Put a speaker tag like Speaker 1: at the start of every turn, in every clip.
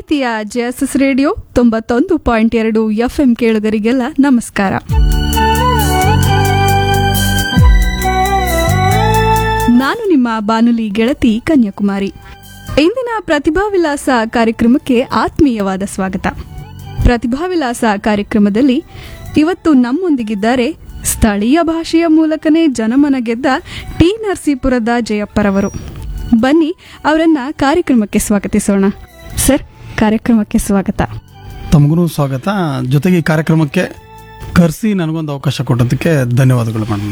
Speaker 1: ಪ್ರೀತಿಯ JSS radio ತೊಂಬತ್ತೊಂದು point ಎರಡು ಎಫ್ಎಂ ಕೇಳುಗರಿಗೆಲ್ಲ ನಮಸ್ಕಾರ ನಾನು ನಿಮ್ಮ ಬಾನುಲಿ ಗೆಳತಿ ಕನ್ಯಾಕುಮಾರಿ ಇಂದಿನ ಪ್ರತಿಭಾ ವಿಲಾಸ ಕಾರ್ಯಕ್ರಮಕ್ಕೆ ಆತ್ಮೀಯವಾದ ಸ್ವಾಗತ ಪ್ರತಿಭಾ ವಿಲಾಸ ಕಾರ್ಯಕ್ರಮದಲ್ಲಿ ಇವತ್ತು ನಮ್ಮೊಂದಿಗಿದ್ದಾರೆ ಸ್ಥಳೀಯ ಭಾಷೆಯ ಮೂಲಕನೇ ಜನಮನ ಗೆದ್ದ ಟಿ ನರಸೀಪುರದ ಜಯಪ್ಪರವರು ಬನ್ನಿ ಅವರನ್ನ ಕಾರ್ಯಕ್ರಮಕ್ಕೆ ಸ್ವಾಗತಿಸೋಣ ಸರ್ ಕಾರ್ಯಕ್ರಮಕ್ಕೆ ಸ್ವಾಗತ
Speaker 2: ತಮಗೂ ಸ್ವಾಗತ ಜೊತೆಗೆ ಈ ಕಾರ್ಯಕ್ರಮಕ್ಕೆ ಕರೆಸಿ ನನಗೊಂದು ಅವಕಾಶ ಕೊಟ್ಟದಕ್ಕೆ ಧನ್ಯವಾದಗಳು ಮೇಡಮ್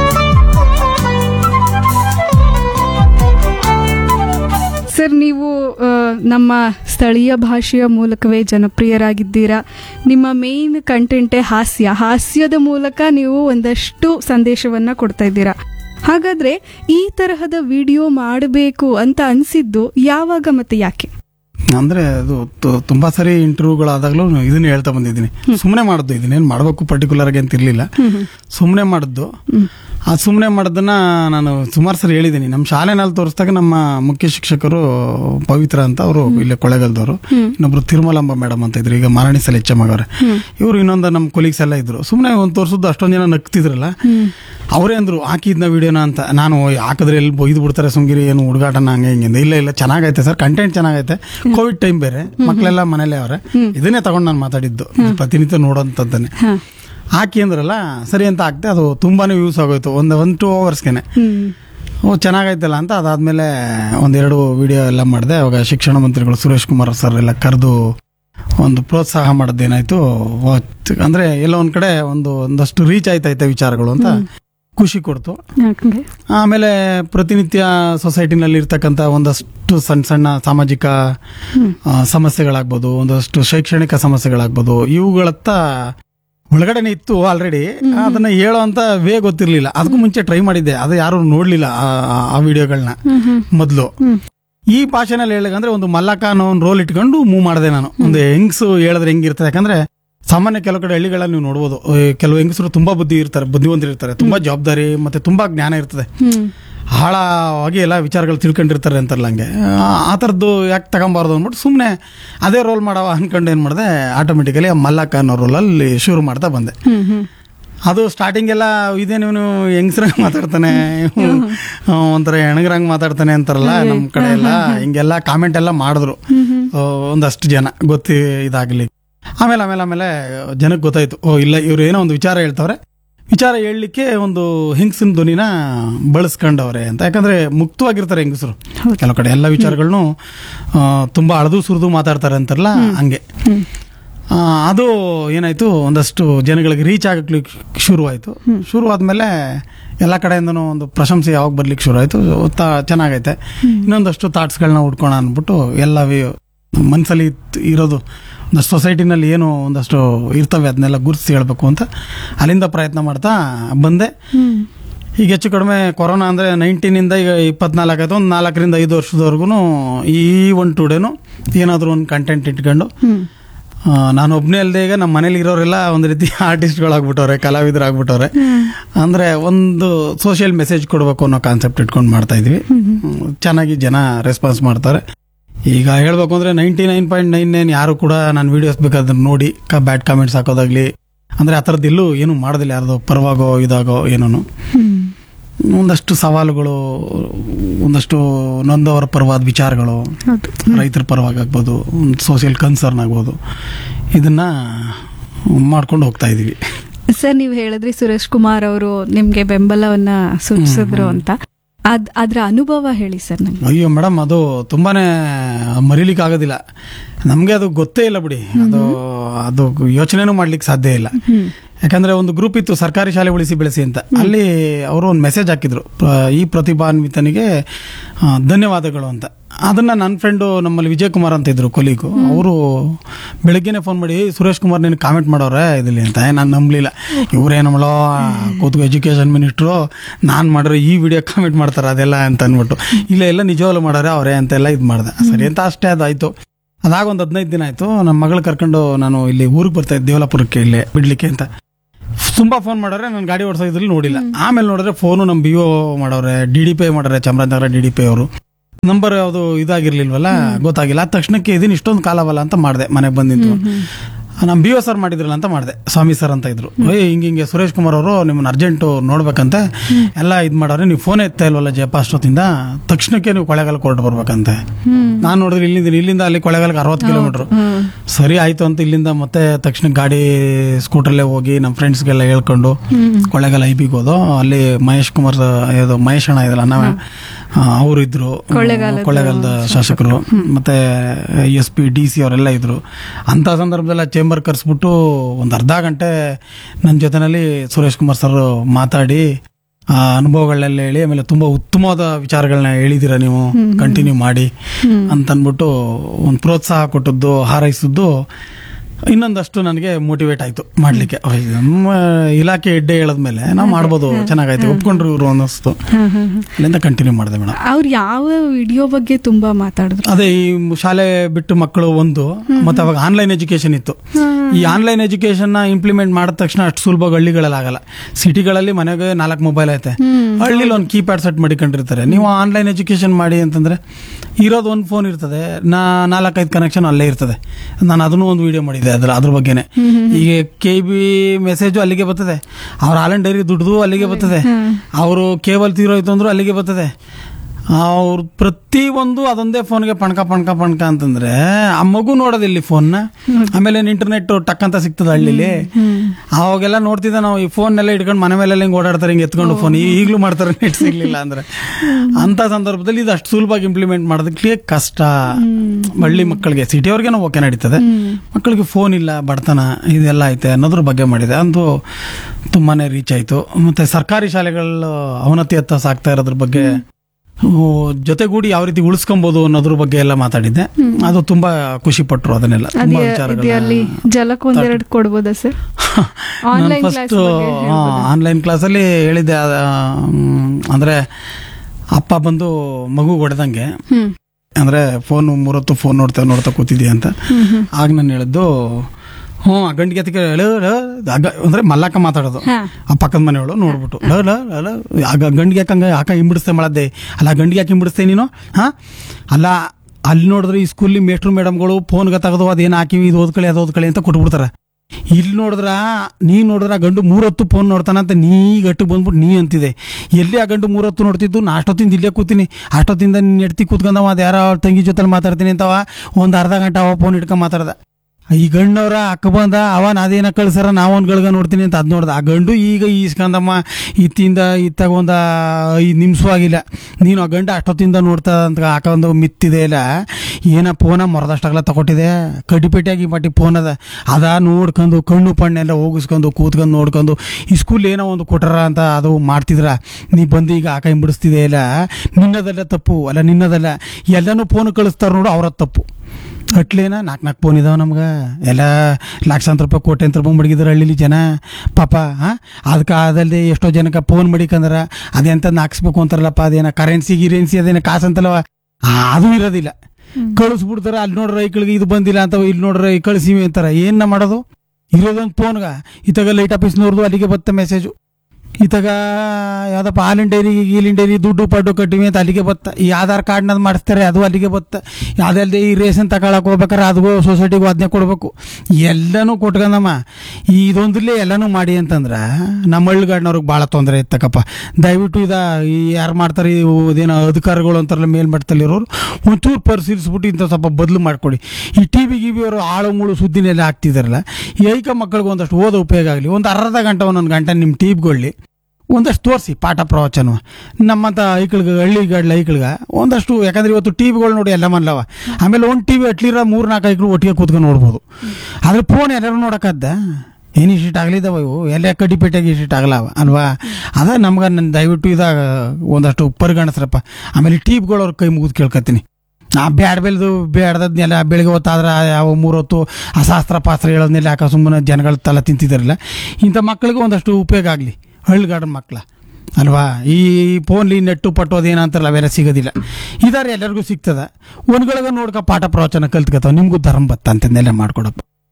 Speaker 1: ಸರ್ ನೀವು ಆ, ನಮ್ಮ ಸ್ಥಳೀಯ ಭಾಷೆಯ ಮೂಲಕವೇ ಜನಪ್ರಿಯರಾಗಿದ್ದೀರಾ ನಿಮ್ಮ ಮೇನ್ ಕಂಟೆಂಟೇ ಹಾಸ್ಯ ಹಾಸ್ಯದ ಮೂಲಕ ನೀವು ಒಂದಷ್ಟು ಸಂದೇಶವನ್ನ ಕೊಡ್ತಾ ಇದ್ದೀರಾ ಹಾಗಾದ್ರೆ ಈ ತರಹದ ವಿಡಿಯೋ ಮಾಡಬೇಕು ಅಂತ ಅನ್ಸಿದ್ದು ಯಾವಾಗ ಮತ್ತೆ ಯಾಕೆ
Speaker 2: ಅಂದ್ರೆ ಅದು ತು- ತುಂಬಾ ಸರಿ ಇಂಟರ್ವ್ಯೂಗಳಾದಾಗಲೂ ಇದನ್ನ ಹೇಳ್ತಾ ಬಂದಿದ್ದೀನಿ ಸುಮ್ಮನೆ ಮಾಡಿದ್ದು ಇದನ್ನೇನು ಮಾಡಬೇಕು ಪರ್ಟಿಕ್ಯುಲರ್ ಆಗಿ ಅಂತ ಇರಲಿಲ್ಲ ಸುಮ್ಮನೆ ಮಾಡಿದ್ದು ಆ ಸುಮ್ಮನೆ ಮಾಡೋದನ್ನ ನಾನು ಸುಮಾರು ಸರಿ ಹೇಳಿದ್ದೀನಿ ನಮ್ಮ ಶಾಲೆನಲ್ಲಿ ತೋರಿಸಿದಾಗ ನಮ್ಮ ಮುಖ್ಯ ಶಿಕ್ಷಕರು ಪವಿತ್ರ ಅಂತ ಅವರು ಇಲ್ಲೇ ಕೊಳ್ಳೇಗಾಲದವರು ಇನ್ನೊಬ್ರು ತಿರುಮಲಾಂಬ ಮೇಡಮ್ ಅಂತ ಇದ್ರು ಈಗ ಮಾರಾಣಿ ಸಲ ಎಚ್ ಎಮ್ ಆಗವ್ರೆ ಇವರು ಇನ್ನೊಂದು ನಮ್ಮ ಕೊಲೀಗ್ಸ್ ಎಲ್ಲ ಇದ್ರು ಸುಮ್ಮನೆ ಒಂದು ತೋರಿಸಿದ್ದು ಅಷ್ಟೊಂದು ಜನ ನಗ್ತಿದ್ರಲ್ಲ ಅವರೇ ಅಂದ್ರು ಹಾಕಿದ್ನ ವಿಡಿಯೋನ ಅಂತ ನಾನು ಹಾಕಿದ್ರೆ ಎಲ್ಲಿ ಬೊಯ್ದು ಬಿಡ್ತಾರೆ ಸುಮ್ಗಿರಿ ಏನು ಹುಡುಗಾಟನ ಹಂಗೆ ಹಿಂಗೆ ಅಂದೆ. ಇಲ್ಲ ಇಲ್ಲ ಚೆನ್ನಾಗೈತೆ ಸರ್ ಕಂಟೆಂಟ್ ಚೆನ್ನಾಗೈತೆ ಕೋವಿಡ್ ಟೈಮ್ ಬೇರೆ ಮಕ್ಕಳೆಲ್ಲ ಮನೇಲೆ ಅವರೇ ಇದನ್ನೇ ತಗೊಂಡು ನಾನು ಮಾತಾಡಿದ್ದು ಪ್ರತಿನಿತ್ಯ ನೋಡೋಂಥದ್ದನ್ನೇ ಹಾಕಿ ಅಂದ್ರಲ್ಲ ಸರಿ ಅಂತ ಹಾಕ್ತೆ ಅದು ತುಂಬಾನೇ ವ್ಯೂಸ್ ಆಗೋಯ್ತು ಒಂದು ಒನ್ ಟೂ ಅವರ್ಸ್ಗೆನೆ ಓ ಚೆನ್ನಾಗೈತಲ್ಲ ಅಂತ ಅದಾದ್ಮೇಲೆ ಒಂದೆರಡು ವಿಡಿಯೋ ಎಲ್ಲ ಮಾಡಿದೆ ಅವಾಗ ಶಿಕ್ಷಣ ಮಂತ್ರಿಗಳು ಸುರೇಶ್ ಕುಮಾರ್ ಸರ್ ಎಲ್ಲ ಕರೆದು ಒಂದು ಪ್ರೋತ್ಸಾಹ ಮಾಡೋದೇನಾಯ್ತು ಓ- ಅಂದ್ರೆ ಎಲ್ಲೋ ಒಂದ್ ಕಡೆ ಒಂದು ಒಂದಷ್ಟು ರೀಚ್ ಆಯ್ತೈತೆ ವಿಚಾರಗಳು ಅಂತ ಖುಷಿ ಕೊಡ್ತು ಆಮೇಲೆ ಪ್ರತಿನಿತ್ಯ ಸೊಸೈಟಿನಲ್ಲಿ ಇರ್ತಕ್ಕಂಥ ಒಂದಷ್ಟು ಸಣ್ಣ ಸಣ್ಣ ಸಾಮಾಜಿಕ ಆ, ಸಮಸ್ಯೆಗಳಾಗ್ಬೋದು ಒಂದಷ್ಟು ಶೈಕ್ಷಣಿಕ ಸಮಸ್ಯೆಗಳಾಗ್ಬೋದು ಇವುಗಳತ್ತ ಒಳಗಡೆನೆ ಇತ್ತು ಆಲ್ರೆಡಿ ಅದನ್ನ ಹೇಳೋ ಅಂತ ವೇ ಗೊತ್ತಿರ್ಲಿಲ್ಲ ಅದಕ್ಕೂ ಮುಂಚೆ ಟ್ರೈ ಮಾಡಿದ್ದೆ ಅದು ಯಾರು ನೋಡ್ಲಿಲ್ಲ ಆ- ಆ- ಆ ವಿಡಿಯೋಗಳನ್ನ ಮೊದಲು ಈ ಭಾಷೆನಲ್ಲಿ ಹೇಳಕಂದ್ರೆ ಒಂದು ಮಲ್ಲಕ ಅನ್ನೋ ಒಂದು ರೋಲ್ ಇಟ್ಕೊಂಡು ಮೂವ್ ಮಾಡಿದೆ ನಾನು ಒಂದು ಹೆಂಗ್ಸು ಹೇಳಿದ್ರೆ ಹೆಂಗಿರ್ತದೆ ಯಾಕಂದ್ರೆ ಸಾಮಾನ್ಯ ಕೆಲವು ಕಡೆ ಹಳ್ಳಿಗಳಲ್ಲಿ ನೀವು ನೋಡ್ಬೋದು ಏ, ಕೆಲವು ಹೆಂಗಸರು ತುಂಬಾ ಬುದ್ಧಿ ಇರ್ತಾರೆ ಬುದ್ಧಿವಂತರು ಇರ್ತಾರೆ ತುಂಬಾ ಜವಾಬ್ದಾರಿ ಮತ್ತೆ ತುಂಬಾ ಜ್ಞಾನ ಇರ್ತದೆ ಆಳವಾಗಿ ಎಲ್ಲ ವಿಚಾರಗಳು ತಿಳ್ಕೊಂಡಿರ್ತಾರೆ ಅಂತಾರಲ್ಲ ಹಂಗೆ ಆ- ಆ ಥರದ್ದು ಯಾಕೆ ತಗೊಂಬಾರ್ದು ಅಂದ್ಬಿಟ್ಟು ಸುಮ್ಮನೆ ಅದೇ ರೋಲ್ ಮಾಡವ ಅನ್ಕೊಂಡು ಏನು ಮಾಡಿದೆ ಆಟೋಮೆಟಿಕಲಿ ಮಲ್ಲಕ್ಕ ಅನ್ನೋ ರೋಲಲ್ಲಿ ಶುರು ಮಾಡ್ತಾ ಬಂದೆ ಅದು ಸ್ಟಾರ್ಟಿಂಗ್ ಎಲ್ಲ ಇದೇನು ಇವನು ಹೆಂಗಸ್ರಂಗ್ ಮಾತಾಡ್ತಾನೆ ಇವ್ನು, ಆ, ಒಂಥರ ಹೆಣಗ್ರಂಗ್ ಮಾತಾಡ್ತಾನೆ ಅಂತಾರಲ್ಲ ನಮ್ಮ ಕಡೆ ಎಲ್ಲ ಹಿಂಗೆಲ್ಲ ಕಾಮೆಂಟ್ ಎಲ್ಲ ಮಾಡಿದ್ರು ಆ, ಒಂದಷ್ಟು ಜನ ಗೊತ್ತಿ ಇದಾಗ್ಲಿ ಆಮೇಲೆ ಆಮೇಲೆ ಆಮೇಲೆ ಜನಕ್ಕೆ ಗೊತ್ತಾಯ್ತು ಓ ಇಲ್ಲ ಇವ್ರು ಏನೋ ಒಂದು ವಿಚಾರ ಹೇಳ್ತವ್ರೆ ವಿಚಾರ ಹೇಳಲಿಕ್ಕೆ ಒಂದು ಹೆಂಗಸಿನ ಧ್ವನಿನ ಬಳಸ್ಕೊಂಡವ್ರೆ ಅಂತ ಯಾಕಂದ್ರೆ ಮುಕ್ತವಾಗಿರ್ತಾರೆ ಹೆಂಗಸರು ಕೆಲವು ಕಡೆ ಎಲ್ಲ ವಿಚಾರಗಳನ್ನು ಆ, ತುಂಬಾ ಅಳದು ಸುರಿದು ಮಾತಾಡ್ತಾರೆ ಅಂತಾರಲ್ಲ ಹಂಗೆ ಆ, ಅದು ಏನಾಯ್ತು ಒಂದಷ್ಟು ಜನಗಳಿಗೆ ರೀಚ್ ಆಗಲಿಕ್ಕೆ ಶುರುವಾಯಿತು ಶುರು ಆದ್ಮೇಲೆ ಎಲ್ಲ ಕಡೆಯಿಂದನೂ ಒಂದು ಪ್ರಶಂಸೆ ಯಾವಾಗ ಬರ್ಲಿಕ್ಕೆ ಶುರು ಆಯಿತು ಚೆನ್ನಾಗೈತೆ ಇನ್ನೊಂದಷ್ಟು ಥಾಟ್ಸ್ಗಳನ್ನ ಹುಡ್ಕೋಣ ಅಂದ್ಬಿಟ್ಟು ಎಲ್ಲ ಮನಸ್ಸಲ್ಲಿ ಇರೋದು ಒಂದಷ್ಟು ಸೊಸೈಟಿನಲ್ಲಿ ಏನು ಒಂದಷ್ಟು ಇರ್ತವೆ ಅದನ್ನೆಲ್ಲ ಗುರುತಿಸಿ ಹೇಳಬೇಕು ಅಂತ ಅಲ್ಲಿಂದ ಪ್ರಯತ್ನ ಮಾಡ್ತಾ ಬಂದೆ ಈಗ ಹೆಚ್ಚು ಕಡಿಮೆ ಕೊರೋನಾ ಅಂದರೆ ನೈನ್ಟೀನಿಂದ ಈಗ ಇಪ್ಪತ್ನಾಲ್ಕು ಆಯ್ತು ಒಂದು ನಾಲ್ಕರಿಂದ ಐದು ವರ್ಷದವರೆಗೂ ಈ ಒಂದು ಟುಡೇನು ಏನಾದರೂ ಒಂದು ಕಂಟೆಂಟ್ ಇಟ್ಕೊಂಡು ಆ, ನಾನು ಒಬ್ಬನೇ ಅಲ್ಲದೆ ಈಗ ನಮ್ಮ ಮನೇಲಿ ಇರೋರೆಲ್ಲ ಒಂದು ರೀತಿ ಆರ್ಟಿಸ್ಟ್ಗಳಾಗ್ಬಿಟ್ಟವ್ರೆ ಕಲಾವಿದರಾಗ್ಬಿಟ್ಟವ್ರೆ ಅಂದ್ರೆ ಒಂದು ಸೋಷಿಯಲ್ ಮೆಸೇಜ್ ಕೊಡಬೇಕು ಅನ್ನೋ ಕಾನ್ಸೆಪ್ಟ್ ಇಟ್ಕೊಂಡು ಮಾಡ್ತಾ ಇದೀವಿ ಹ್ಮ್, ಚೆನ್ನಾಗಿ ಜನ ರೆಸ್ಪಾನ್ಸ್ ಮಾಡ್ತಾರೆ ಈಗ ಹೇಳ್ಬೇಕು ಅಂದ್ರೆ ninety nine point nine nine ಯಾರು ಕೂಡ ನಾನು ವಿಡಿಯೋಸ್ ಬೇಕಾದ್ರೆ ನೋಡಿ ಬ್ಯಾಡ್ ಕಾಮೆಂಟ್ಸ್ ಹಾಕೋದಾಗ್ಲಿ ಅಂದ್ರೆ ಆ ಥರದ್ದು ಎಲ್ಲೂ ಏನು ಮಾಡೋದಿಲ್ಲ ಯಾರ್ದು ಪರವಾಗೋ ಇದಾಗೋ ಏನೂ ಒಂದಷ್ಟು ಸವಾಲುಗಳು ಒಂದಷ್ಟು ನೊಂದವರ ಪರವಾದ ವಿಚಾರಗಳು ರೈತರ ಪರವಾಗಿ ಆಗ್ಬೋದು ಸೋಷಿಯಲ್ ಕನ್ಸರ್ನ್ ಆಗ್ಬೋದು ಇದನ್ನ ಮಾಡ್ಕೊಂಡು ಹೋಗ್ತಾ ಇದೀವಿ
Speaker 1: ಸರ್ ನೀವು ಹೇಳಿದ್ರಿ ಸುರೇಶ್ ಕುಮಾರ್ ಅವರು ನಿಮ್ಗೆ ಬೆಂಬಲವನ್ನ ಸೂಚಿಸಿದ್ರು ಅಂತ ಅದ್ ಅದ್ರ ಅನುಭವ ಹೇಳಿ ಸರ್ ನಂಗೆ
Speaker 2: ಅಯ್ಯೋ ಮೇಡಮ್ ಅದು ತುಂಬಾನೇ ಮರೀಲಿಕ್ಕೆ ಆಗೋದಿಲ್ಲ ನಮ್ಗೆ ಅದು ಗೊತ್ತೇ ಇಲ್ಲ ಬಿಡಿ ಅದು ಅದು ಯೋಚನೆನೂ ಮಾಡ್ಲಿಕ್ಕೆ ಸಾಧ್ಯ ಇಲ್ಲ ಯಾಕಂದ್ರೆ ಒಂದು ಗ್ರೂಪ್ ಇತ್ತು ಸರ್ಕಾರಿ ಶಾಲೆ ಉಳಿಸಿ ಬೆಳೆಸಿ ಅಂತ ಅಲ್ಲಿ ಅವರು ಒಂದು ಮೆಸೇಜ್ ಹಾಕಿದ್ರು ಪ್ರ- ಈ ಪ್ರತಿಭಾನ್ವಿತನಿಗೆ ಆ, ಧನ್ಯವಾದಗಳು ಅಂತ ಅದನ್ನ ನನ್ನ ಫ್ರೆಂಡು ನಮ್ಮಲ್ಲಿ ವಿಜಯ್ ಕುಮಾರ್ ಅಂತ ಇದ್ರು ಕೊಲೀಗು ಅವರು ಬೆಳಗ್ಗೆನೆ ಫೋನ್ ಮಾಡಿ ಸುರೇಶ್ ಕುಮಾರ್ ನೀನು ಕಾಮೆಂಟ್ ಮಾಡೋರೆ ಇದಿಲ್ಲಿ ಅಂತ ನಾನು ನಂಬಲಿಲ್ಲ ಇವ್ರೇನಮ್ಮಳೋ ಕೂತ್ಕೋ ಎಜುಕೇಶನ್ ಮಿನಿಸ್ಟ್ರು ನಾನು ಮಾಡಿರೋ ಈ ವಿಡಿಯೋ ಕಾಮೆಂಟ್ ಮಾಡ್ತಾರೆ ಅದೆಲ್ಲ ಅಂತ ಅಂದ್ಬಿಟ್ಟು ಇಲ್ಲ ಎಲ್ಲ ನಿಜವಾಗ್ಲೂ ಮಾಡೋರೆ ಅವರೇ ಅಂತೆಲ್ಲ ಇದು ಮಾಡ್ದೆ ಸರಿ ಅಂತ ಅಷ್ಟೇ ಅದಾಯ್ತು ಅದಾಗ ಒಂದು ಹದಿನೈದು ದಿನ ಆಯ್ತು ನಮ್ಮ ಮಗಳು ಕರ್ಕೊಂಡು ನಾನು ಇಲ್ಲಿ ಊರಿಗೆ ಬರ್ತಾ ಇದ್ದೆ ದೇವಲಾಪುರಕ್ಕೆ ಇಲ್ಲಿ ಬಿಡ್ಲಿಕ್ಕೆ ಅಂತ ತುಂಬಾ ಫೋನ್ ಮಾಡೋರೆ ನಾನು ಗಾಡಿ ಓಡಿಸೋದ್ರಲ್ಲಿ ನೋಡಿಲ್ಲ ಆಮೇಲೆ ನೋಡಿದ್ರೆ ಫೋನು ನಮ್ಮ ಬಿ ಒ ಮಾಡೋರೆ ಡಿ ಡಿ ಪಿ ಮಾಡೋರೆ ಚಾಮರಾಜನಗರ ಡಿ ಡಿ ಪಿ ಅವರು ನಂಬರ್ ಯಾವುದು ಇದಾಗಿರ್ಲಿಲ್ವಲ್ಲ ಗೊತ್ತಾಗಿಲ್ಲ ಆ ತಕ್ಷಣಕ್ಕೆ ಇದೀನಿ ಇಷ್ಟೊಂದು ಕಾಲವಲ್ಲ ಅಂತ ಮಾಡಿದೆ ಮನೆಗೆ ಬಂದಿದ್ದು ನಮ್ಮ ಬಿ ಒ ಸರ್ ಮಾಡಿದ್ರಲ್ಲ ಅಂತ ಮಾಡಿದೆ ಸ್ವಾಮಿ ಸರ್ ಅಂತ ಇದ್ರು ಏಯ್ ಹಿಂಗೆ ಹಿಂಗೆ ಸುರೇಶ್ ಕುಮಾರ್ ಅವರು ನಿಮ್ಮನ್ನ ಅರ್ಜೆಂಟು ನೋಡ್ಬೇಕಂತೆ ಎಲ್ಲ ಇದು ಮಾಡೋರೆ ನೀವು ಫೋನ್ ಎತ್ತಾ ಇಲ್ವಲ್ಲ ಜಯಪ್ಪ ಅಷ್ಟೊತ್ತಿಂದ ತಕ್ಷಣಕ್ಕೆ ನೀವು ಕೊಳ್ಳೆಗಾಲ ಕೊಟ್ಟು ಬರ್ಬೇಕಂತೆ ನಾನು ನೋಡಿದ್ರೆ ಇಲ್ಲಿಂದ ಇಲ್ಲಿಂದ ಅಲ್ಲಿ ಕೊಳ್ಳೆಗಾಲಕ್ಕೆ ಅರವತ್ತು ಕಿಲೋಮೀಟ್ರ್ ಸರಿ ಆಯ್ತು ಅಂತ ಇಲ್ಲಿಂದ ಮತ್ತೆ ತಕ್ಷಣ ಗಾಡಿ ಸ್ಕೂಟರ್ಲ್ಲೇ ಹೋಗಿ ನಮ್ಮ ಫ್ರೆಂಡ್ಸ್ಗೆಲ್ಲ ಹೇಳ್ಕೊಂಡು ಕೊಳ್ಳೆಗಾಲ ಐ ಬಿಗೆ ಹೋದೋ ಅಲ್ಲಿ ಮಹೇಶ್ ಕುಮಾರ್ ಇದು ಮಹೇಶ್ ಅಣ್ಣ ಇದಲ್ಲ ನಾವೇ ಅವರು ಇದ್ರು
Speaker 1: ಕೊಳ್ಳೇಗಾಲದ
Speaker 2: ಕೊಳ್ಳೇಗಾಲದ ಶಾಸಕರು ಮತ್ತೆ ಎಸ್ ಪಿ ಡಿ ಸಿ ಅವರೆಲ್ಲ ಇದ್ರು ಅಂತ ಸಂದರ್ಭದಲ್ಲಿ ಚೇಂಬರ್ ಕರೆಸ್ಬಿಟ್ಟು ಒಂದು ಅರ್ಧ ಗಂಟೆ ನನ್ನ ಜೊತೆನಲ್ಲಿ ಸುರೇಶ್ ಕುಮಾರ್ ಸರ್ ಮಾತಾಡಿ ಆ ಅನುಭವಗಳನ್ನೆಲ್ಲ ಹೇಳಿ ಆಮೇಲೆ ತುಂಬಾ ಉತ್ತಮವಾದ ವಿಚಾರಗಳನ್ನ ಹೇಳಿದ್ದೀರಾ ನೀವು ಕಂಟಿನ್ಯೂ ಮಾಡಿ ಅಂತ ಅಂದ್ಬಿಟ್ಟು ಒಂದು ಪ್ರೋತ್ಸಾಹ ಕೊಟ್ಟದ್ದು ಹಾರೈಸಿದ್ದು ಇನ್ನೊಂದಷ್ಟು ನನಗೆ ಮೋಟಿವೇಟ್ ಆಯ್ತು ಮಾಡ್ಲಿಕ್ಕೆ ಓಯ್, ನಮ್ಮ ಇಲಾಖೆ ಹೆಡ್ಡೆ ಹೇಳದ್ಮೇಲೆ ನಾವು ಮಾಡ್ಬೋದು ಚೆನ್ನಾಗಾಯ್ತು ಒಪ್ಕೊಂಡ್ರು ಇವರು ಅನ್ನಿಸ್ತು ಅಲ್ಲಿಂದ ಕಂಟಿನ್ಯೂ ಮಾಡಿದೆ ಮೇಡಮ್
Speaker 1: ಅವ್ರು ಯಾವ ವಿಡಿಯೋ ಬಗ್ಗೆ ತುಂಬಾ ಮಾತಾಡಿದ್ರು
Speaker 2: ಅದೇ ಈ ಶಾಲೆ ಬಿಟ್ಟು ಮಕ್ಕಳು ಒಂದು ಮತ್ತೆ ಅವಾಗ ಆನ್ಲೈನ್ ಎಜುಕೇಶನ್ ಇತ್ತು ಈ ಆನ್ಲೈನ್ ಎಜುಕೇಶನ್ ನ ಇಂಪ್ಲಿಮೆಂಟ್ ಮಾಡಿದ ತಕ್ಷಣ ಅಷ್ಟು ಸುಲಭ ಹಳ್ಳಿಗಳಲ್ಲಿ ಆಗಲ್ಲ ಸಿಟಿಗಳಲ್ಲಿ ಮನೆಗೆ ನಾಲ್ಕು ಮೊಬೈಲ್ ಐತೆ ಹಳ್ಳಿಲಿ ಒಂದು ಕೀಪ್ಯಾಡ್ ಸೆಟ್ ಮಾಡಿಕೊಂಡಿರ್ತಾರೆ ನೀವು ಆನ್ಲೈನ್ ಎಜುಕೇಶನ್ ಮಾಡಿ ಅಂತಂದ್ರೆ ಇರೋದು ಒಂದು ಫೋನ್ ಇರ್ತದೆ ನಾ ನಾಲ್ಕೈದು ಕನೆಕ್ಷನ್ ಅಲ್ಲೇ ಇರ್ತದೆ ನಾನು ಅದನ್ನು ಒಂದು ವಿಡಿಯೋ ಮಾಡಿದ್ದೆ ಅದ್ರ ಅದ್ರ ಬಗ್ಗೆನೆ ಈಗ ಕೆ ಬಿ ಮೆಸೇಜು ಅಲ್ಲಿಗೆ ಬರ್ತದೆ ಅವ್ರ ಹಾಲನ್ ಡೈರಿ ದುಡ್ದು ಅಲ್ಲಿಗೆ ಬರ್ತದೆ ಅವರು ಕೇಬಲ್ ತೀರೋಯ್ತು ಅಂದ್ರು ಅಲ್ಲಿಗೆ ಬರ್ತದೆ ಅವ್ರು ಪ್ರತಿ ಒಂದು ಅದೊಂದೇ ಫೋನ್ಗೆ ಪಣ್ಕ ಪಣ್ಕ ಪಣ್ಕ ಅಂತಂದ್ರೆ ಆ ಮಗು ನೋಡೋದಿಲ್ಲಿ ಫೋನ್ನ ಆಮೇಲೆ ಇಂಟರ್ನೆಟ್ ಟಕ್ ಅಂತ ಸಿಗ್ತದೆ ಹಳ್ಳಿಲಿ ಅವಾಗೆಲ್ಲ ನೋಡ್ತಿದ್ದೆ ನಾವು ಈ ಫೋನ್ ಎಲ್ಲ ಇಟ್ಕೊಂಡು ಮನೆ ಮೇಲೆಲ್ಲ ಹಿಂಗೆ ಓಡಾಡ್ತಾರೆ ಹಿಂಗೆ ಎತ್ಕೊಂಡು ಫೋನ್ ಈಗಲೂ ಮಾಡ್ತಾರೆ ನೆಟ್ ಸಿಗ್ಲಿಲ್ಲ ಅಂದ್ರೆ ಅಂತ ಸಂದರ್ಭದಲ್ಲಿ ಇದು ಅಷ್ಟು ಸುಲಭವಾಗಿ ಇಂಪ್ಲಿಮೆಂಟ್ ಮಾಡೋದಕ್ಕೆ ಕಷ್ಟ ಹಳ್ಳಿ ಮಕ್ಕಳಿಗೆ ಸಿಟಿಯವ್ರಿಗೇನೋ ಓಕೆ ನಡೀತದೆ ಮಕ್ಕಳಿಗೆ ಫೋನ್ ಇಲ್ಲ ಬಡತನ ಇದೆಲ್ಲ ಐತೆ ಅನ್ನೋದ್ರ ಬಗ್ಗೆ ಮಾಡಿದೆ ಅಂತೂ ತುಂಬಾನೇ ರೀಚ್ ಆಯ್ತು ಮತ್ತೆ ಸರ್ಕಾರಿ ಶಾಲೆಗಳು ಅವನತಿಯತ್ತ ಸಾಕ್ತಾ ಇರೋದ್ರ ಬಗ್ಗೆ ಓ, ಜೊತೆಗೂಡಿ ಯಾವ ರೀತಿ ಉಳಿಸ್ಕೊಬಹುದು ಅನ್ನೋದ್ರ ಬಗ್ಗೆ ಎಲ್ಲ ಮಾತಾಡಿದ್ದೆ ಅದು ತುಂಬಾ ಖುಷಿ ಪಟ್ರು ಅದನ್ನೆಲ್ಲ ತುಂಬಾ
Speaker 1: ಅದೇ ಅಲ್ಲಿ ಜಲಕ್ ಒಂದೆರಡು ಕೊಡ್ಬೋದಾ ಸರ್ Online class
Speaker 2: ಫಸ್ಟ್
Speaker 1: ಬಗ್ಗೆ ಹೇಳ್ಬೋದಾ?
Speaker 2: ಆನ್ಲೈನ್ ಕ್ಲಾಸಲ್ಲಿ ಹೇಳಿದ್ದೆ ಆ, ಮ್, ಅಂದ್ರೆ ಅಪ್ಪ ಬಂದು ಮಗು ಹೊಡೆದಂಗೆ
Speaker 1: ಹ್ಮ್
Speaker 2: ಅಂದ್ರೆ ಫೋನ್ ಮೂರೊತ್ತು ಫೋನ್ ನೋಡ್ತಾ ನೋಡ್ತಾ ಕೂತಿದ್ಯಾ ಅಂತ ಆಗ ನಾನು ಹೇಳಿದ್ದು ಹ್ಞೂ ಆ ಗಂಡಿಗೆ ಅದಕ್ಕೆ ಹೇಳು, ಹೇಳು, ಆಗ- ಅಂದ್ರೆ ಮಲ್ಲಕ್ಕ ಮಾತಾಡೋದು
Speaker 1: ಹಾ.
Speaker 2: ಆ ಪಕ್ಕದ ಮನೆಯವಳು ನೋಡ್ಬಿಟ್ಟು ಲ ಲ ಲ ಲ, ಆಗ ಗಂಡಿಗೆ ಯಾಕಂಗ ಯಾಕ ಹಿಂಬಿಡಿಸ್ತೆ ಮಾಡದ್ದೆ ಅಲ್ಲ ಗಂಡಿಗೆ ಯಾಕೆ ಹಿಂಬಿಡಿಸ್ತೆ ನೀನು ಹಾ ಅಲ್ಲ ಅಲ್ಲಿ ನೋಡಿದ್ರೆ ಈ ಸ್ಕೂಲಿ ಮೇಷ್ಟ್ರು ಮೇಡಮ್ಗಳು ಫೋನ್ಗೆ ತೆಗೆದು ಅದೇನು ಹಾಕಿವಿ ಇದು ಓದ್ಕಳಿ ಅದು ಓದ್ಕಳಿ ಅಂತ ಕೊಟ್ಬಿಡ್ತಾರೆ ಇಲ್ಲಿ ನೋಡಿದ್ರ ನೀ ನೋಡಿದ್ರ ಆ ಗಂಡು ಮೂರೊತ್ತು ಫೋನ್ ನೋಡ್ತಾನಂತ ನೀ ಗಟ್ಟು ಬಂದ್ಬಿಟ್ಟು ನೀ ಅಂತಿದೆ ಎಲ್ಲಿ ಆ ಗಂಡು ಮೂರೊತ್ತು ನೋಡ್ತಿದ್ದು ನಾ ಅಷ್ಟೊತ್ತಿಂದ ಇಲ್ಲೇ ಕೂತೀನಿ ಅಷ್ಟೊತ್ತಿಂದ ನಿನ್ನ ಎಡ್ತಿ ಕೂತ್ಕೊಂಡವ ಅದು ಯಾರೋ ಅವ್ಳ ತಂಗಿ ಜೊತೆಲಿ ಮಾತಾಡ್ತೀನಿ ಅಂತವ ಒಂದು ಅರ್ಧ ಗಂಟೆ ಅವ ಫೋನ್ ಇಟ್ಕೊಂಡ್ ಮಾತಾಡ್ದ ಈ ಗಂಡವ್ರ ಅಕ್ಕ ಬಂದ ಅವ ನಾದೇನ ಕಳ್ಸಾರ ನಾವೊಂದು ಗಳಿಗ ನೋಡ್ತೀನಿ ಅಂತ ಅದು ನೋಡ್ದ ಆ ಗಂಡು ಈಗ ಈಸ್ಕಂದಮ್ಮ ಇತ್ತಿಂದ ಇತ್ತಾಗ ಒಂದು ಐದು ನಿಮಿಷ ಆಗಿಲ್ಲ ನೀನು ಆ ಗಂಡ ಅಷ್ಟೊತ್ತಿಂದ ನೋಡ್ತಾ ಅಂತ ಹಾಕೊಂದು ಮಿತ್ತಿದೆ ಇಲ್ಲ ಏನ ಫೋನ ಮರದಷ್ಟಾಗಲ ತಗೊಟ್ಟಿದೆ ಕಡಿಪೆಟ್ಟಿಯಾಗಿ ಮಟ್ಟಿ ಫೋನ್ ಅದ ಅದ ನೋಡ್ಕೊಂಡು ಕಣ್ಣು ಪಣ್ಣೆಲ್ಲ ಹೋಗಿಸ್ಕೊಂಡು ಕೂತ್ಕೊಂಡು ನೋಡ್ಕೊಂಡು ಈ ಸ್ಕೂಲ್ ಏನೋ ಒಂದು ಕೊಟ್ಟಾರ ಅಂತ ಅದು ಮಾಡ್ತಿದ್ರ ನೀ ಬಂದು ಈಗ ಆಕ ಹಿಂಬಿಡಿಸ್ತಿದೆ ಇಲ್ಲ ನಿನ್ನದಲ್ಲ ತಪ್ಪು ಅಲ್ಲ ನಿನ್ನದಲ್ಲ ಎಲ್ಲನೂ ಫೋನ್ ಕಳಿಸ್ತಾರ ನೋಡು ಅವ್ರ ತಪ್ಪು ಅಟ್ಲೇನ ನಾಲ್ಕು ನಾಲ್ಕು ಫೋನ್ ಇದಾವ ನಮ್ಗೆ ಎಲ್ಲ ಲಕ್ಷಾಂತರ ರೂಪಾಯಿ ಕೋಟ್ಯಾಂತರ ರೂಪಾಯಿ ಮಡಗಿದ್ರು ಹಳ್ಳಿಲಿ ಜನ ಪಾಪ ಹಾಂ ಅದಕ್ಕೆ ಅದಲ್ಲದೆ ಎಷ್ಟೋ ಜನಕ್ಕೆ ಫೋನ್ ಮಡಿಕಂದ್ರ ಅದೆಂತ ಹಾಕ್ಸ್ಬೇಕು ಅಂತಾರಲ್ಲಪ್ಪ ಅದೇನ ಕರೆನ್ಸಿ ಗಿರೆನ್ಸಿ ಅದೇನ ಕಾಸು ಅಂತಲ್ಲವ ಆ, ಅದು ಇರೋದಿಲ್ಲ ಕಳಿಸ್ಬಿಡ್ತಾರ ಅಲ್ಲಿ ನೋಡ್ರ ರೈಕಳಿಗೆ ಇದು ಬಂದಿಲ್ಲ ಅಂತ ಇಲ್ಲಿ ನೋಡ್ರ ಕಳಿಸಿವಿ ಅಂತಾರ ಏನ ಮಾಡೋದು ಇರೋದೊಂದು ಫೋನ್ಗ ಇತ್ತಾಗ ಲೈಟ್ ಆಫೀಸ್ನವ್ರದ್ದು ಅಲ್ಲಿಗೆ ಬತ್ತ ಮೆಸೇಜು ಇತ್ತಾಗ ಯಾವ್ದಪ್ಪ ಹಾಲಿನ ಡೈರಿ ಗೀಲಿನ ಡೈರಿ ದುಡ್ಡು ಪಡ್ಡು ಕಟ್ಟಿವಿ ಅಂತ ಅಲ್ಲಿಗೆ ಬತ್ತ ಈ ಆಧಾರ್ ಕಾರ್ಡ್ನದು ಮಾಡಿಸ್ತಾರೆ ಅದು ಅಲ್ಲಿಗೆ ಬತ್ತ ಅದಲ್ಲದೆ ಈ ರೇಷನ್ ತಗೊಳಕ್ ಹೋಗ್ಬೇಕಾರೆ ಅದು ಸೊಸೈಟಿಗೂ ಅದನ್ನೇ ಕೊಡ್ಬೇಕು ಎಲ್ಲನೂ ಕೊಟ್ಕೊಂಡಮ್ಮ ಇದೊಂದಲ್ಲೇ ಎಲ್ಲನೂ ಮಾಡಿ ಅಂತಂದ್ರೆ ನಮ್ಮ ಹಳ್ಳಿಗಾಡ್ನವ್ರಿಗೆ ಭಾಳ ತೊಂದರೆ ಇತ್ತಕ್ಕಪ್ಪ ದಯವಿಟ್ಟು ಇದ ಈ ಯಾರು ಮಾಡ್ತಾರೆ ಇವು ಇದೇನೋ ಅಧಿಕಾರಿಗಳು ಅಂತಾರಲ್ಲ ಮೇಲ್ಮಟ್ಟದಲ್ಲಿರೋರು ಒಂಚೂರು ಪರಿಶೀಲಿಸ್ಬಿಟ್ಟು ಇಂಥ ಸ್ವಲ್ಪ ಬದಲು ಮಾಡ್ಕೊಡಿ ಈ ಟಿ ವಿ ಗಿವಿ ಅವರು ಆಳು ಮುಳು ಸುದ್ದಿನೆಲ್ಲ ಹಾಕ್ತಿದಾರಲ್ಲ ಈ ಐಕ ಮಕ್ಕಳಿಗೆ ಒಂದಷ್ಟು ಓದೋ ಉಪಯೋಗ ಆಗಲಿ ಒಂದು ಅರ್ಧ ಗಂಟೆ ಒಂದೊಂದು ಗಂಟೆ ನಿಮ್ಮ ಟಿವಿಗೊಳ್ಳಿ ಒಂದಷ್ಟು ತೋರಿಸಿ ಪಾಠ ಪ್ರವಚನ ನಮ್ಮಂಥ ಐಕಳ್ಗೆ ಹಳ್ಳಿಗಡ್ಲ ಐಕಳ್ಗ ಒಂದಷ್ಟು ಯಾಕಂದ್ರೆ ಇವತ್ತು ಟಿ ವಿಗಳು ನೋಡಿ ಎಲ್ಲ ಮನ್ಲವ ಆಮೇಲೆ ಒಂದು ಟಿ ವಿ ಅಟ್ಲಿರ ಮೂರು ನಾಲ್ಕು ಐಕಳು ಒಟ್ಟಿಗೆ ಕೂತ್ಕೊಂಡು ನೋಡ್ಬೋದು ಆದ್ರೆ ಫೋನ್ ಎಲ್ಲರೂ ನೋಡಕ್ಕದ್ದ ಏನು ಇಷ್ಟ ಆಗ್ಲಿದ್ದಾವ ಇವು ಎಲ್ಲ ಕಡ್ಡಿಪೇಟೆಗೆ ಇಷ್ಟ ಆಗಲ್ಲವ ಅಲ್ವಾ ಅದ ನಮ್ಗೆ ನನ್ನ ದಯವಿಟ್ಟು ಇದಾಗ ಒಂದಷ್ಟು ಪರಿಗಣಿಸ್ರಪ್ಪ ಆಮೇಲೆ ಟಿ ವಿಗಳವ್ರ ಕೈ ಮುಗಿದು ಕೇಳ್ಕೊತೀನಿ ನಾ ಬ್ಯಾಡ ಬೆಳೆದು ಬ್ಯಾಡ್ದದ್ನೆಲ್ಲ ಬೆಳಿಗ್ಗೆ ಹೊತ್ತಾದ್ರೆ ಯಾವ ಮೂರೊತ್ತು ಅಶಾಸ್ತ್ರ ಪಾಸ್ತ್ರ ಹೇಳೋದ್ನೆಲ್ಲ ಯಾಕೆ ಸುಮ್ಮನೆ ಜನಗಳ ತಲೆ ತಿಂತಿದ್ದಾರಲ್ಲ ಇಂಥ ಮಕ್ಕಳಿಗೆ ಒಂದಷ್ಟು ಉಪಯೋಗ ಆಗಲಿ ಹಳ್ಳಿಗಾಡಿನ ಮಕ್ಕಳ ಅಲ್ವಾ ಈ ಫೋನ್ಲಿ ನೆಟ್ಟು ಪಟ್ಟು ಅದೇನಂತಾರಲ್ಲ ಅವೆಲ್ಲ ಸಿಗೋದಿಲ್ಲ ಇದಾರೆ ಎಲ್ಲರಿಗೂ ಸಿಗ್ತದ ಒಂದ್ಗಳಿಗೆ ನೋಡ್ಕ ಪಾಠ ಪ್ರವಚನ ಕಲ್ತ್ಕೊತಾವ ನಿಮಗೂ ಧರ್ಮ ಬತ್ತ ಅಂತಂದೆಲ್ಲ ಮಾಡ್ಕೊಡಪ್ಪ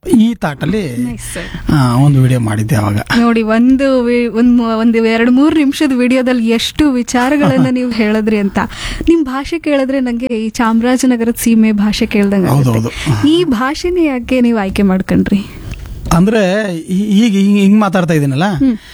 Speaker 2: ಈ ತಾಟಲ್ಲಿ
Speaker 1: Nice, sir.
Speaker 2: ಆ, ಒಂದು ವಿಡಿಯೋ ಮಾಡಿದ್ದೆ ಅವಾಗ
Speaker 1: ನೋಡಿ ಒಂದು ವಿ- ಒಂದ್ ಮೂ- ಒಂದು ಎರಡು ಮೂರು ನಿಮಿಷದ ವಿಡಿಯೋದಲ್ಲಿ ಎಷ್ಟು ವಿಚಾರಗಳನ್ನ ನೀವು ಹೇಳಿದ್ರಿ ಅಂತ ನಿಮ್ ಭಾಷೆ ಕೇಳಿದ್ರೆ ನಂಗೆ ಈ ಚಾಮರಾಜನಗರದ ಸೀಮೆ ಭಾಷೆ ಕೇಳ್ದಂಗ
Speaker 2: ಹೌದೌದು.
Speaker 1: ಈ ಭಾಷೆನೇ ಯಾಕೆ ನೀವು ಆಯ್ಕೆ ಮಾಡ್ಕೊಂಡ್ರಿ
Speaker 2: ಅಂದ್ರೆ ಈ- ಈಗ ಹಿಂಗ್ ಹಿಂಗ್ ಮಾತಾಡ್ತಾ ಇದೀನಲ್ಲ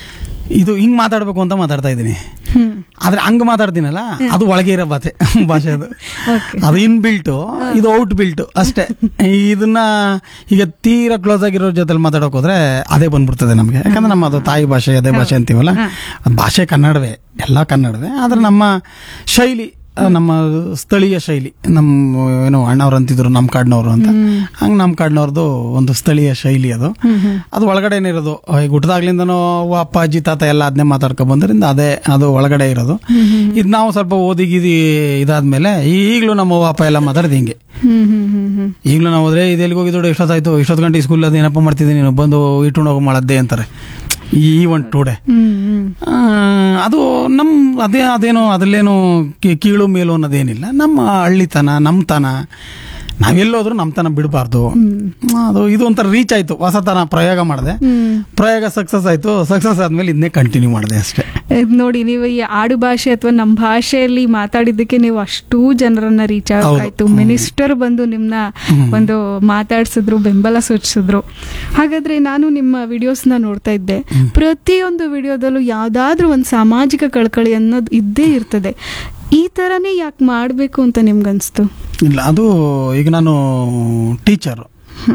Speaker 2: ಇದು ಹಿಂಗ್ ಮಾತಾಡ್ಬೇಕು ಅಂತ ಮಾತಾಡ್ತಾ ಇದ್ದೀನಿ
Speaker 1: ಹ್ಮ್
Speaker 2: ಆದ್ರೆ ಹಂಗ್ ಮಾತಾಡ್ತೀನಲ್ಲ ಅದು ಒಳಗೆ ಇರೋ ಭಾಷೆ ಭಾಷೆ ಅದು
Speaker 1: Okay.
Speaker 2: ಅದು ಇನ್ ಬಿಲ್ಟು ಇದು ಔಟ್ ಬಿಲ್ಟು ಅಷ್ಟೇ ಇದನ್ನ ಈಗ ತೀರಾ ಕ್ಲೋಸ್ ಆಗಿರೋ ಜೊತೆ ಮಾತಾಡೋಕೆ ಹೋದ್ರೆ ಅದೇ ಬಂದ್ಬಿಡ್ತದೆ ನಮಗೆ ಯಾಕಂದ್ರೆ ನಮ್ಮ ಅದು ತಾಯಿ ಭಾಷೆ ಅದೇ ಭಾಷೆ ಅಂತೀವಲ್ಲ ಅದ್ ಭಾಷೆ ಕನ್ನಡವೇ ಎಲ್ಲ ಕನ್ನಡವೇ ಆದ್ರೆ ನಮ್ಮ ಶೈಲಿ ಆ, ನಮ್ಮ ಸ್ಥಳೀಯ ಶೈಲಿ ನಮ್ಮ ಏನು ಅಣ್ಣವ್ರು ಅಂತಿದ್ರು ನಮ್ಮ ಕಾಡ್ನವ್ರು ಅಂತ ಹಂಗೆ ನಮ್ಮ ಕಾಡ್ನವ್ರದ್ದು ಒಂದು ಸ್ಥಳೀಯ ಶೈಲಿ ಅದು ಅದು ಒಳಗಡೆನೇ ಇರೋದು ಈಗ ಹುಟ್ಟದಾಗ್ಲಿಂದನೂ ಅವ್ವ, ಅಪ್ಪ ಅಜ್ಜಿ ತಾತ ಎಲ್ಲ ಅದನ್ನೇ ಮಾತಾಡ್ಕೊ ಬಂದ್ರಿಂದ ಅದೇ ಅದು ಒಳಗಡೆ ಇರೋದು ಇದು ನಾವು ಸ್ವಲ್ಪ ಓದಿ ಗೀದಿ ಇದಾದ್ಮೇಲೆ ಈಗಲೂ ನಮ್ಮ ಅವ್ವ ಅಪ್ಪ ಎಲ್ಲ ಮಾತಾಡಿದ ಹಿಂಗೆ
Speaker 1: ಹ್ಮ್ ಹ್ಮ್ ಹ್ಮ್ ಹ್ಮ್
Speaker 2: ಈಗಲೂ ನಾವು ಹೋದ್ರೆ ಇದು ಎಲ್ಲಿಗೆ ಹೋಗಿದ್ದು ಇಷ್ಟೊತ್ತಾಯ್ತು ಇಷ್ಟೊತ್ತು ಗಂಟೆ ಸ್ಕೂಲ್ ಅದು ಏನಪ್ಪ ಮಾಡ್ತಿದ್ದೀನಿ ನೀನು ಬಂದು ಇಟ್ಕೊಂಡು ಹೋಗಿ ಮಾಡದ್ದೆ ಅಂತಾರೆ ಈ ಒಂದು ಟೂಡೆ
Speaker 1: ಹ್ಮ್ ಹ್ಮ್
Speaker 2: ಆ, ಅದು ನಮ್ಮ ಅದೇ ಅದೇನೋ ಅದರಲ್ಲೇನು ಕಿ- ಕೀಳು ಮೇಲು ಅನ್ನೋದೇನಿಲ್ಲ ನಮ್ಮ ಹಳ್ಳಿತನ ನಮ್ಮತನ ನಾವೆಲ್ಲೋದ್ರೂ ನಮ್ಮತನ ಬಿಡಬಾರ್ದು ಅದು ಇದು ಒಂಥರ ರೀಚ್ ಆಯ್ತು ಹೊಸತನ ಪ್ರಯೋಗ ಮಾಡಿದೆ
Speaker 1: ಹ್ಮ್
Speaker 2: ಪ್ರಯೋಗ ಸಕ್ಸಸ್ ಆಯ್ತು ಸಕ್ಸಸ್ ಆದ್ಮೇಲೆ ಇದನ್ನೇ ಕಂಟಿನ್ಯೂ ಮಾಡಿದೆ ಅಷ್ಟೇ
Speaker 1: ಇದ್ ನೋಡಿ ನೀವು ಈ ಆಡು ಭಾಷೆ ಅಥವಾ ನಮ್ಮ ಭಾಷೆಯಲ್ಲಿ ಮಾತಾಡಿದ್ದಕ್ಕೆ ನೀವು ಅಷ್ಟೂ ಜನರನ್ನ ರೀಚ್ ಆಯ್ತು ಮಿನಿಸ್ಟರ್ ಬಂದು ನಿಮ್ನ ಒಂದು ಮಾತಾಡ್ಸಿದ್ರು ಬೆಂಬಲ ಸೂಚಿಸಿದ್ರು ಹಾಗಾದ್ರೆ ನಾನು ನಿಮ್ಮ ವಿಡಿಯೋಸ್ನ ನೋಡ್ತಾ ಇದ್ದೆ ಪ್ರತಿಯೊಂದು ವಿಡಿಯೋದಲ್ಲೂ ಯಾವ್ದಾದ್ರೂ ಒಂದು ಸಾಮಾಜಿಕ ಕಳಕಳಿ ಅನ್ನೋದು ಇದ್ದೇ ಇರ್ತದೆ ಈ ತರನೇ ಯಾಕೆ ಮಾಡ್ಬೇಕು ಅಂತ ನಿಮ್ಗನ್ಸ್ತು
Speaker 2: ಇಲ್ಲ ಅದು ಈಗ ನಾನು ಟೀಚರು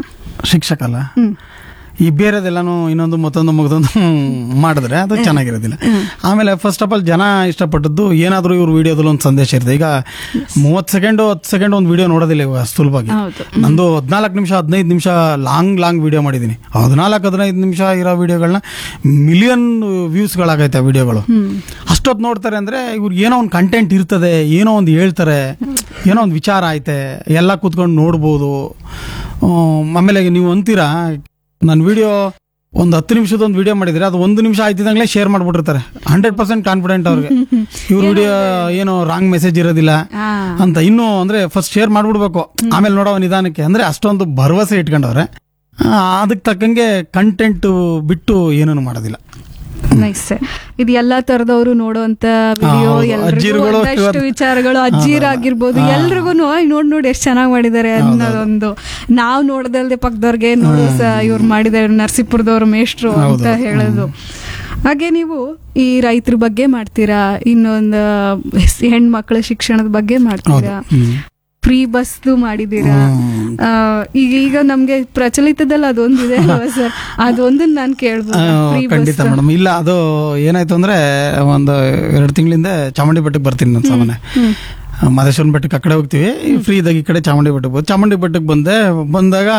Speaker 2: ಶಿಕ್ಷಕ ಅಲ್ಲ
Speaker 1: ಹ್ಮ್
Speaker 2: ಈ ಬೇರೆದೆಲ್ಲಾನು ಇನ್ನೊಂದು ಮತ್ತೊಂದು ಮಗದೊಂದು ಮಾಡಿದ್ರೆ ಅದು ಚೆನ್ನಾಗಿರೋದಿಲ್ಲ ಆಮೇಲೆ ಫಸ್ಟ್ ಆಫ್ ಆಲ್ ಜನ ಇಷ್ಟಪಟ್ಟದ್ದು ಏನಾದರೂ ಇವ್ರ ವಿಡಿಯೋದಲ್ಲಿ ಒಂದು ಸಂದೇಶ ಇರ್ತದೆ ಈಗ ಮೂವತ್ತು ಸೆಕೆಂಡು ಹತ್ತು ಸೆಕೆಂಡ್ ಒಂದು ವಿಡಿಯೋ ನೋಡೋದಿಲ್ಲ ಇವಾಗ ಸುಲಭವಾಗಿ
Speaker 1: ಹೌದು
Speaker 2: ನಂದು ಹದಿನಾಲ್ಕು ನಿಮಿಷ ಹದಿನೈದು ನಿಮಿಷ ಲಾಂಗ್ ಲಾಂಗ್ ವಿಡಿಯೋ ಮಾಡಿದ್ದೀನಿ ಹದಿನಾಲ್ಕು ಹದಿನೈದು ನಿಮಿಷ ಇರೋ ವಿಡಿಯೋಗಳನ್ನ ಮಿಲಿಯನ್ ವ್ಯೂಸ್ಗಳಾಗೈತೆ ಆ ವಿಡಿಯೋಗಳು
Speaker 1: ಹ್ಮ್
Speaker 2: ಅಷ್ಟೊತ್ತು ನೋಡ್ತಾರೆ ಅಂದ್ರೆ ಇವ್ರಿಗೆ ಏನೋ ಒಂದು ಕಂಟೆಂಟ್ ಇರ್ತದೆ ಏನೋ ಒಂದು ಹೇಳ್ತಾರೆ ಏನೋ ಒಂದು ವಿಚಾರ ಐತೆ ಎಲ್ಲ ಕೂತ್ಕೊಂಡು ನೋಡ್ಬೋದು ಹ್ಮ್, ಆಮೇಲೆ ನೀವು ಅಂತೀರಾ ನನ್ನ ವಿಡಿಯೋ ಒಂದು ಹತ್ತು ನಿಮಿಷದ ಒಂದು ವಿಡಿಯೋ ಮಾಡಿದ್ರೆ ಅದು ಒಂದು ನಿಮಿಷ ಆಯ್ತಿದಂಗ್ಲೇ ಶೇರ್ ಮಾಡ್ಬಿಟ್ಟಿರ್ತಾರೆ ಹಂಡ್ರೆಡ್ ಪರ್ಸೆಂಟ್ ಕಾನ್ಫಿಡೆಂಟ್ ಅವ್ರಿಗೆ ಇವ್ರ ವಿಡಿಯೋ ಏನೋ ರಾಂಗ್ ಮೆಸೇಜ್ ಇರೋದಿಲ್ಲ
Speaker 1: ಆ
Speaker 2: ಅಂತ ಇನ್ನೂ ಅಂದ್ರೆ ಫಸ್ಟ್ ಶೇರ್ ಮಾಡ್ಬಿಡ್ಬೇಕು ಆಮೇಲೆ ನೋಡೋ ನಿಧಾನಕ್ಕೆ ಅಂದ್ರೆ ಅಷ್ಟೊಂದು ಭರವಸೆ ಇಟ್ಕೊಂಡವ್ರೆ ಆ, ಅದಕ್ಕೆ ತಕ್ಕಂಗೆ ಕಂಟೆಂಟ್ ಬಿಟ್ಟು ಏನೂ ಮಾಡೋದಿಲ್ಲ
Speaker 1: ನೈಸ್ ಇದು ಎಲ್ಲಾ ತರದವರು ನೋಡುವಂತ ವಿಡಿಯೋ
Speaker 2: ಹೌದು.
Speaker 1: ಎಲ್ರಿಗೂ
Speaker 2: ಅಜ್ಜಿರುಗಳು
Speaker 1: ಒಂದಷ್ಟು
Speaker 2: ಇವತ್ತು-
Speaker 1: ವಿಚಾರಗಳು ಅಜ್ಜಿರಾಗಿರ್ಬೋದು ಎಲ್ರಿಗೂ ನೋಡ್ ನೋಡಿ ಎಷ್ಟು ಚೆನ್ನಾಗಿ ಮಾಡಿದ್ದಾರೆ ಅನ್ನೋದೊಂದು ನಾವ್ ನೋಡ್ದಲ್ದೆ ಪಕ್ಕದವ್ರಿಗೆ ನೋಡು ಸ ಇವ್ರು ಮಾಡಿದ್ದಾರೆ ನರಸೀಪುರದವ್ರ ಮೇಷ್ಟ್ರು ಅಂತ ಹೇಳೋದು ಹಾಗೆ ನೀವು ಈ ರೈತರ ಬಗ್ಗೆ ಮಾಡ್ತೀರಾ ಇನ್ನೊಂದು ಹೆಣ್ಮಕ್ಳ ಶಿಕ್ಷಣದ ಬಗ್ಗೆ ಮಾಡ್ತೀರಾ
Speaker 2: ಹ್ಮ್.
Speaker 1: ಫ್ರೀ ಬಸ್ದು ಮಾಡಿದೀರಾ
Speaker 2: ಹ್ಮ್.
Speaker 1: ಆ, ಈಗ ಈಗ ನಮ್ಗೆ ಪ್ರಚಲಿತದಲ್ಲಿ ಅದೊಂದಿದೆ ಅಲ್ವಾ ಸರ್ ಅದೊಂದನ್ನ ನಾನು
Speaker 2: ಆ,
Speaker 1: ಕೇಳ್ಬೋದು ಫ್ರೀ
Speaker 2: ಖಂಡಿತ
Speaker 1: ಬಸ್
Speaker 2: ಮೇಡಮ್ ಇಲ್ಲ ಅದು ಏನಾಯ್ತು ಅಂದ್ರೆ ಒಂದು ಎರಡು ತಿಂಗಳಿಂದ ಚಾಮುಂಡಿ ಬೆಟ್ಟಕ್ಕೆ ಬರ್ತೀನಿ ನಾನು ಸಾಮಾನ್ಯ
Speaker 1: ಹ್ಮ್
Speaker 2: ಮಹದೇಶ್ವರನ ಬೆಟ್ಟಕ್ಕೆ ಆ ಕಡೆ ಹೋಗ್ತೀವಿ ಫ್ರೀ ಇದ್ದಾಗ ಈ ಕಡೆ ಚಾಮುಂಡಿ ಬೆಟ್ಟಕ್ಕೆ ಹೋಗಿ ಚಾಮುಂಡಿ ಬೆಟ್ಟಕ್ಕೆ ಬಂದೆ ಬಂದಾಗ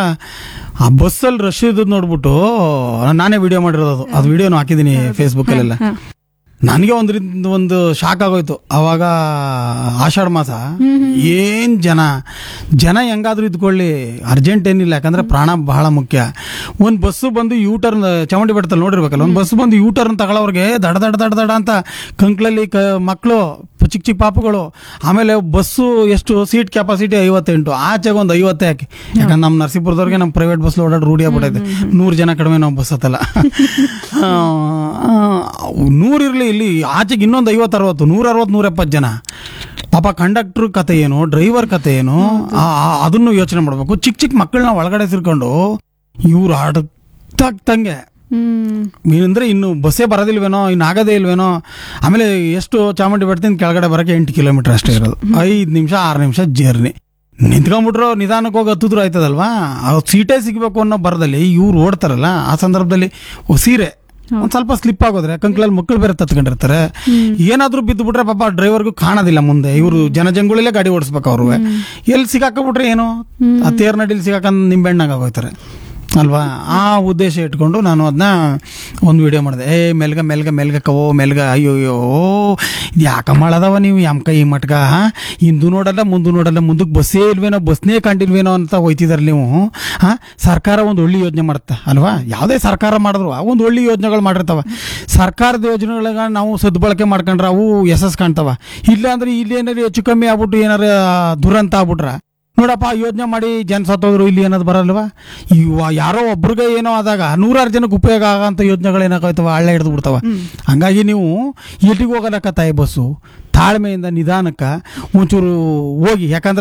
Speaker 2: ಆ ಬಸ್ಸಲ್ಲಿ ರಶ್ ಇದ್ದದ್ದು ನೋಡ್ಬಿಟ್ಟು ನಾನೇ ವಿಡಿಯೋ ಮಾಡಿರೋದು ಅದು ಅದು ವಿಡಿಯೋನು ಹಾಕಿದ್ದೀನಿ ಫೇಸ್ಬುಕ್ಕಲ್ಲೆಲ್ಲ
Speaker 1: ಹಾ.
Speaker 2: ನನಗೆ ಒಂದ್ರಿಂದ ಒಂದು ಶಾಕ್ ಆಗೋಯ್ತು ಅವಾಗ ಆಷಾಢ ಮಾಸ ಏನ್ ಜನ ಜನ ಹೆಂಗಾದ್ರೂ ಇದ್ಕೊಳ್ಳಿ ಅರ್ಜೆಂಟ್ ಏನಿಲ್ಲ ಯಾಕಂದ್ರೆ ಪ್ರಾಣ ಬಹಳ ಮುಖ್ಯ ಒಂದ್ ಬಸ್ಸು ಬಂದು ಯೂ ಟರ್ನ್ ಚಾಮುಂಡಿ ಬೆಟ್ಟದಲ್ಲಿ ನೋಡಿರ್ಬೇಕಲ್ಲ ಒಂದ್ ಬಸ್ ಬಂದು ಯೂ ಟರ್ನ್ ತಗೊಳ್ಳೋರ್ಗೆ ದಡ ದಡ ದಡ ದಡ ಅಂತ ಕಂಕ್ಳಲ್ಲಿ ಕ ಮಕ್ಕಳು ಚಿಕ್ಕ ಚಿಕ್ಕ ಪಾಪುಗಳು ಆಮೇಲೆ ಬಸ್ಸು ಎಷ್ಟು ಸೀಟ್ ಕೆಪಾಸಿಟಿ ಐವತ್ತೆಂಟು ಆಚೆಗೆ ಒಂದು ಐವತ್ತೇ ಹಾಕಿ ಯಾಕಂದ್ರೆ ನಮ್ಮ ನರಸೀಪುರದವ್ರಿಗೆ ನಮ್ಮ ಪ್ರೈವೇಟ್ ಬಸ್ ಓಡಾಡಿ ರೂಢಿ ಆಗ್ಬಿಟ್ಟೈತೆ ನೂರು ಜನ ಕಡಿಮೆ ನಾವು ಬಸ್ ಹತ್ತಲ್ಲ ನೂರಿರ್ಲಿ ಇಲ್ಲಿ ಆಚೆಗೆ ಇನ್ನೊಂದು ಐವತ್ತು ಅರವತ್ತು ನೂರ ಅರವತ್ತು ನೂರ ಎಪ್ಪತ್ತು ಜನ ಪಾಪ ಕಂಡಕ್ಟರ್ ಕತೆ ಏನು ಡ್ರೈವರ್ ಕತೆ ಏನು ಆ- ಆ- ಅದನ್ನು ಯೋಚನೆ ಮಾಡಬೇಕು ಚಿಕ್ಕ ಚಿಕ್ಕ ಮಕ್ಕಳನ್ನ ಒಳಗಡೆ ಸೇರ್ಕೊಂಡು ಇವ್ರು ಆಡ್ತಂಗೆ
Speaker 1: ಹ್ಮ್
Speaker 2: ಅಂದ್ರೆ ಇನ್ನು ಬಸ್ಸೇ ಬರೋದಿಲ್ವೇನೋ ಇನ್ನು ಆಗದೇ ಇಲ್ವೇನೋ ಆಮೇಲೆ ಎಷ್ಟು ಚಾಮುಂಡಿ ಬೆಟ್ಟದಿಂದ ಕೆಳಗಡೆ ಬರಕ್ಕೆ ಎಂಟು ಕಿಲೋಮೀಟರ್ ಅಷ್ಟೇ ಇರೋದು ಐದು ನಿಮಿಷ ಆರು ನಿಮಿಷ ಜರ್ನಿ ನಿಂತ್ಕೊಂಡ್ಬಿಟ್ರು ನಿಧಾನಕ್ಕೆ ಹೋಗಿ ಹತ್ತಿದ್ರು ಆಯ್ತದಲ್ವಾ ಅವ್ರು ಸೀಟೇ ಸಿಗಬೇಕು ಅನ್ನೋ ಬರದಲ್ಲಿ ಇವ್ರು ಓಡ್ತಾರಲ್ಲ ಆ ಸಂದರ್ಭದಲ್ಲಿ ಓ ಸೀರೆ ಒಂದ್ ಸ್ವಲ್ಪ ಸ್ಲಿಪ್ ಆಗೋದ್ರೆ ಕಂಕ್ಳಲ್ಲಿ ಮಕ್ಕಳು ಬೇರೆ ತತ್ಕೊಂಡಿರ್ತಾರೆ ಏನಾದ್ರೂ ಬಿದ್ದು ಬಿಟ್ರೆ ಪಾಪ ಡ್ರೈವರ್ಗೂ ಕಾಣೋದಿಲ್ಲ ಮುಂದೆ ಇವರು ಜನಜಂಗುಳಲ್ಲೇ ಗಾಡಿ ಓಡಿಸ್ಬೇಕು ಅವ್ರು ಎಲ್ಲಿ ಸಿಗಾಕೊಂಡ್ಬಿಟ್ರೆ ಏನು ಆ ತೇರ್ ನಡಿಲಿ ಸಿಗಾಕಂದ್ ನಿಂಬೆಣ್ಣಾಗ ಆಗೋಯ್ತಾರೆ ಅಲ್ವಾ ಆ ಉದ್ದೇಶ ಇಟ್ಕೊಂಡು ನಾನು ಅದನ್ನ ಒಂದು ವಿಡಿಯೋ ಮಾಡಿದೆ ಏ ಮೆಲ್ಗ ಮೆಲ್ಗ ಮೆಲ್ಗ ಕವೋ ಮೆಲ್ಗ ಅಯ್ಯೋ ಅಯ್ಯೋ ಇದು ಯಾಕ ಮಾಡದವ ನೀವು ಯಮ್ಕ ಈ ಮಟ್ಕ ಹಿಂದು ನೋಡಲ್ಲ ಮುಂದೆ ನೋಡಲ್ಲ ಮುಂದಕ್ಕೆ ಬಸ್ಸೇ ಇಲ್ವೇನೋ ಬಸ್ನೇ ಕಂಡಿಲ್ವೇನೋ ಅಂತ ಹೋಯ್ತಿದಾರೆ ನೀವು ಹಾ ಸರ್ಕಾರ ಒಂದು ಒಳ್ಳೆ ಯೋಜನೆ ಮಾಡುತ್ತೆ ಅಲ್ವಾ ಯಾವುದೇ ಸರ್ಕಾರ ಮಾಡಿದ್ರು ಒಂದು ಒಳ್ಳೆ ಯೋಜನೆಗಳು ಮಾಡಿರ್ತಾವ ಸರ್ಕಾರದ ಯೋಜನೆಗಳನ್ನ ನಾವು ಸದ್ಬಳಕೆ ಮಾಡ್ಕೊಂಡ್ರೆ ಅವು ಯಶಸ್ ಕಾಣ್ತಾವ ಇಲ್ಲ ಅಂದ್ರೆ ಇಲ್ಲಿ ಏನಾರು ಹೆಚ್ಚು ಕಮ್ಮಿ ಆಗ್ಬಿಟ್ಟು ಏನಾರ ದುರಂತ ಆಗ್ಬಿಟ್ರ ನೋಡಪ್ಪ ಯೋಚನೆ ಮಾಡಿ ಜನ ಸತ್ತೋದ್ರು ಇಲ್ಲಿ ಅನ್ನೋದು ಬರಲ್ವಾ ಇವ ಯಾರೋ ಒಬ್ರಿಗೆ ಏನೋ ಆದಾಗ ನೂರಾರು ಜನಕ್ಕೆ ಉಪಯೋಗ ಆಗಂತ ಯೋಜನೆಗಳು ಏನಾಗೈತವ ಹಳ್ಳೆ ಹಿಡಿದು ಬಿಡ್ತಾವ ಹಂಗಾಗಿ ನೀವು ಎಲ್ಲಿಗೆ ಹೋಗೋದಕ್ಕ ತಾಯಿ ಬಸ್ಸು ತಾಳ್ಮೆಯಿಂದ ನಿಧಾನಕ್ಕೆ ಒಂಚೂರು ಹೋಗಿ ಯಾಕಂದ್ರೆ